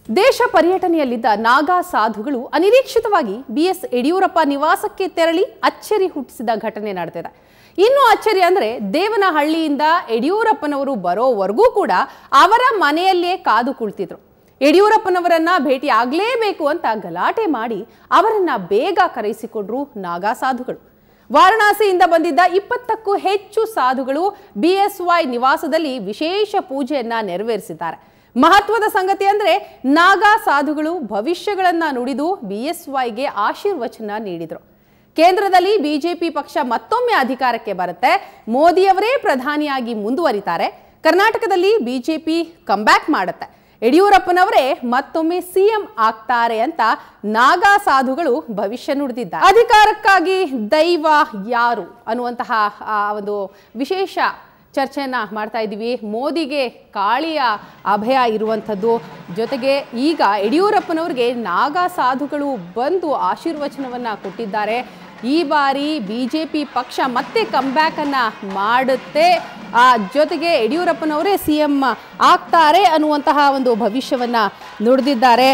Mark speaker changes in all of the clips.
Speaker 1: ದೇಶ ಪರ್ಯಟನೆಯಲ್ಲಿದ್ದ ನಾಗಾ ಸಾಧುಗಳು ಅನಿರೀಕ್ಷಿತವಾಗಿ ಬಿಎಸ್ ಯಡಿಯೂರಪ್ಪ ನಿವಾಸಕ್ಕೆ ತೆರಳಿ ಅಚ್ಚರಿ ಹುಟ್ಟಿಸಿದ ಘಟನೆ ನಡೆದಿದೆ ಇನ್ನು ಅಚ್ಚರಿ ಅಂದ್ರೆ ದೇವನಹಳ್ಳಿಯಿಂದ ಯಡಿಯೂರಪ್ಪನವರು ಬರೋವರೆಗೂ ಕೂಡ ಅವರ ಮನೆಯಲ್ಲೇ ಕಾದು ಕುಳಿತಿದ್ರು ಯಡಿಯೂರಪ್ಪನವರನ್ನ ಭೇಟಿ ಆಗಲೇಬೇಕು ಅಂತ ಗಲಾಟೆ ಮಾಡಿ ಅವರನ್ನ ಬೇಗ ಕರೆಯಿಸಿಕೊಂಡ್ರು ನಾಗಾ ಸಾಧುಗಳು ವಾರಣಾಸಿಯಿಂದ ಬಂದಿದ್ದ ಇಪ್ಪತ್ತಕ್ಕೂ ಹೆಚ್ಚು ಸಾಧುಗಳು ಬಿಎಸ್ವೈ ನಿವಾಸದಲ್ಲಿ ವಿಶೇಷ ಪೂಜೆಯನ್ನ ನೆರವೇರಿಸಿದ್ದಾರೆ ಮಹತ್ವದ ಸಂಗತಿ ಅಂದ್ರೆ ನಾಗಾ ಸಾಧುಗಳು ಭವಿಷ್ಯಗಳನ್ನ ನುಡಿದು ಬಿಎಸ್ವೈಗೆ ಆಶೀರ್ವಚನ ನೀಡಿದರು ಕೇಂದ್ರದಲ್ಲಿ ಬಿಜೆಪಿ ಪಕ್ಷ ಮತ್ತೊಮ್ಮೆ ಅಧಿಕಾರಕ್ಕೆ ಬರುತ್ತೆ ಮೋದಿಯವರೇ ಪ್ರಧಾನಿಯಾಗಿ ಮುಂದುವರಿತಾರೆ ಕರ್ನಾಟಕದಲ್ಲಿ ಬಿಜೆಪಿ ಕಂಬ್ಯಾಕ್ ಮಾಡುತ್ತೆ ಯಡಿಯೂರಪ್ಪನವರೇ ಮತ್ತೊಮ್ಮೆ ಸಿಎಂ ಆಗ್ತಾರೆ ಅಂತ ನಾಗಾ ಸಾಧುಗಳು ಭವಿಷ್ಯ ನುಡಿದಿದ್ದಾರೆ ಅಧಿಕಾರಕ್ಕಾಗಿ ದೈವ ಯಾರು ಅನ್ನುವಂತಹ ಆ ಒಂದು ವಿಶೇಷ ಚರ್ಚೆಯನ್ನ ಮಾಡ್ತಾ ಇದ್ದೀವಿ ಮೋದಿಗೆ ಕಾಳಿಯ ಅಭಯ ಇರುವಂಥದ್ದು ಜೊತೆಗೆ ಈಗ ಯಡಿಯೂರಪ್ಪನವ್ರಿಗೆ ನಾಗಾ ಸಾಧುಗಳು ಬಂದು ಆಶೀರ್ವಚನವನ್ನ ಕೊಟ್ಟಿದ್ದಾರೆ ಈ ಬಾರಿ ಬಿ ಜೆ ಪಿ ಪಕ್ಷ ಮತ್ತೆ ಕಂಬ್ಯಾಕ್ ಅನ್ನ ಮಾಡುತ್ತೆ ಆ ಜೊತೆಗೆ ಯಡಿಯೂರಪ್ಪನವರೇ ಸಿ ಎಂ ಆಗ್ತಾರೆ ಅನ್ನುವಂತಹ ಒಂದು ಭವಿಷ್ಯವನ್ನ ನುಡಿದಿದ್ದಾರೆ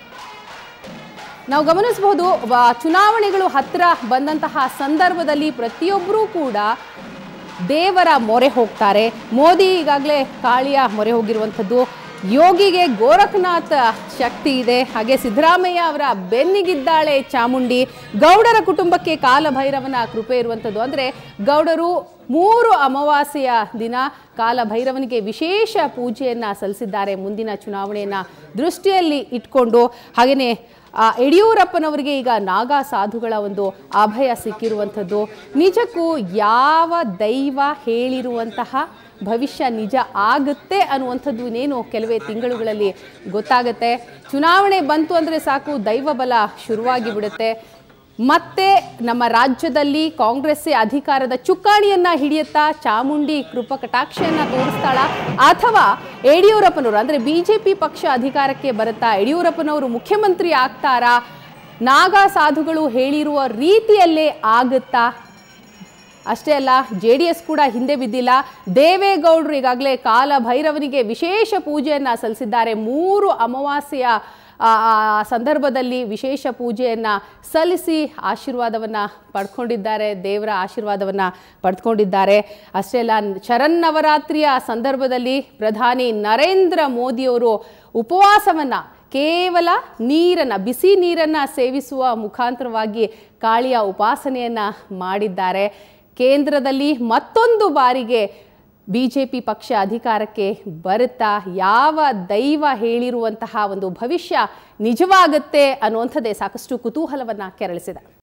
Speaker 1: ನಾವು ಗಮನಿಸಬಹುದು ವ- ಚುನಾವಣೆಗಳು ಹತ್ತಿರ ಬಂದಂತಹ ಸಂದರ್ಭದಲ್ಲಿ ಪ್ರತಿಯೊಬ್ಬರೂ ಕೂಡ ದೇವರ ಮೊರೆ ಹೋಗ್ತಾರೆ ಮೋದಿ ಈಗಾಗಲೇ ಕಾಳಿಯ ಮೊರೆ ಹೋಗಿರುವಂಥದ್ದು ಯೋಗಿಗೆ ಗೋರಖನಾಥ್ ಶಕ್ತಿ ಇದೆ ಹಾಗೆ ಸಿದ್ದರಾಮಯ್ಯ ಅವರ ಬೆನ್ನಿಗಿದ್ದಾಳೆ ಚಾಮುಂಡಿ ಗೌಡರ ಕುಟುಂಬಕ್ಕೆ ಕಾಲಭೈರವನ ಕೃಪೆ ಇರುವಂಥದ್ದು ಅಂದರೆ ಗೌಡರು ಮೂರು ಅಮಾವಾಸ್ಯೆಯ ದಿನ ಕಾಲಭೈರವನಿಗೆ ವಿಶೇಷ ಪೂಜೆಯನ್ನು ಸಲ್ಲಿಸಿದ್ದಾರೆ ಮುಂದಿನ ಚುನಾವಣೆಯನ್ನು ದೃಷ್ಟಿಯಲ್ಲಿ ಇಟ್ಕೊಂಡು ಹಾಗೆಯೇ ಆ, ಯಡಿಯೂರಪ್ಪನವರಿಗೆ ಈಗ ನಾಗಾ ಸಾಧುಗಳ ಒಂದು ಅಭಯ ಸಿಕ್ಕಿರುವಂಥದ್ದು ನಿಜಕ್ಕೂ ಯಾವ ದೈವ ಹೇಳಿರುವಂತಹ ಭವಿಷ್ಯ ನಿಜ ಆಗುತ್ತೆ ಅನ್ನುವಂಥದ್ದು ಇನ್ನೇನು ಕೆಲವೇ ತಿಂಗಳುಗಳಲ್ಲಿ ಗೊತ್ತಾಗುತ್ತೆ ಚುನಾವಣೆ ಬಂತು ಅಂದರೆ ಸಾಕು ದೈವ ಬಲ ಶುರುವಾಗಿ ಬಿಡುತ್ತೆ ಮತ್ತೆ ನಮ್ಮ ರಾಜ್ಯದಲ್ಲಿ ಕಾಂಗ್ರೆಸ್ಸೇ ಅಧಿಕಾರದ ಚುಕ್ಕಾಣಿಯನ್ನ ಹಿಡಿಯುತ್ತಾ ಚಾಮುಂಡಿ ಕೃಪ ಕಟಾಕ್ಷೆಯನ್ನ ತೋರಿಸ್ತಾಳ ಅಥವಾ ಯಡಿಯೂರಪ್ಪನವರು ಅಂದ್ರೆ ಬಿಜೆಪಿ ಪಕ್ಷ ಅಧಿಕಾರಕ್ಕೆ ಬರುತ್ತಾ ಯಡಿಯೂರಪ್ಪನವರು ಮುಖ್ಯಮಂತ್ರಿ ಆಗ್ತಾರಾ ನಾಗಾ ಸಾಧುಗಳು ಹೇಳಿರುವ ರೀತಿಯಲ್ಲೇ ಆಗುತ್ತಾ ಅಷ್ಟೇ ಅಲ್ಲ ಜೆ ಡಿ ಎಸ್ ಕೂಡ ಹಿಂದೆ ಬಿದ್ದಿಲ್ಲ ದೇವೇಗೌಡರು ಈಗಾಗಲೇ ಕಾಲ ಭೈರವನಿಗೆ ವಿಶೇಷ ಪೂಜೆಯನ್ನು ಸಲ್ಲಿಸಿದ್ದಾರೆ ಮೂರು ಅಮಾವಾಸ್ಯೆಯ ಆ, ಆ ಸಂದರ್ಭದಲ್ಲಿ ವಿಶೇಷ ಪೂಜೆಯನ್ನು ಸಲ್ಲಿಸಿ ಆಶೀರ್ವಾದವನ್ನು ಪಡ್ಕೊಂಡಿದ್ದಾರೆ ದೇವರ ಆಶೀರ್ವಾದವನ್ನು ಪಡ್ಕೊಂಡಿದ್ದಾರೆ ಅಷ್ಟೇ ಅಲ್ಲ ಶರನ್ನವರಾತ್ರಿಯ ಸಂದರ್ಭದಲ್ಲಿ ಪ್ರಧಾನಿ ನರೇಂದ್ರ ಮೋದಿಯವರು ಉಪವಾಸವನ್ನು ಕೇವಲ ನೀರನ್ನು ಬಿಸಿ ನೀರನ್ನು ಸೇವಿಸುವ ಮುಖಾಂತರವಾಗಿ ಕಾಳಿಯ ಉಪಾಸನೆಯನ್ನು ಮಾಡಿದ್ದಾರೆ ಕೇಂದ್ರದಲ್ಲಿ ಮತ್ತೊಂದು ಬಾರಿಗೆ ಬಿ ಜೆ ಪಿ ಪಕ್ಷ ಅಧಿಕಾರಕ್ಕೆ ಬರುತ್ತಾ ಯಾವ ದೈವ ಹೇಳಿರುವಂತಹ ಒಂದು ಭವಿಷ್ಯ ನಿಜವಾಗುತ್ತೆ ಅನ್ನುವಂಥದ್ದೇ ಸಾಕಷ್ಟು ಕುತೂಹಲವನ್ನು ಕೆರಳಿಸಿದೆ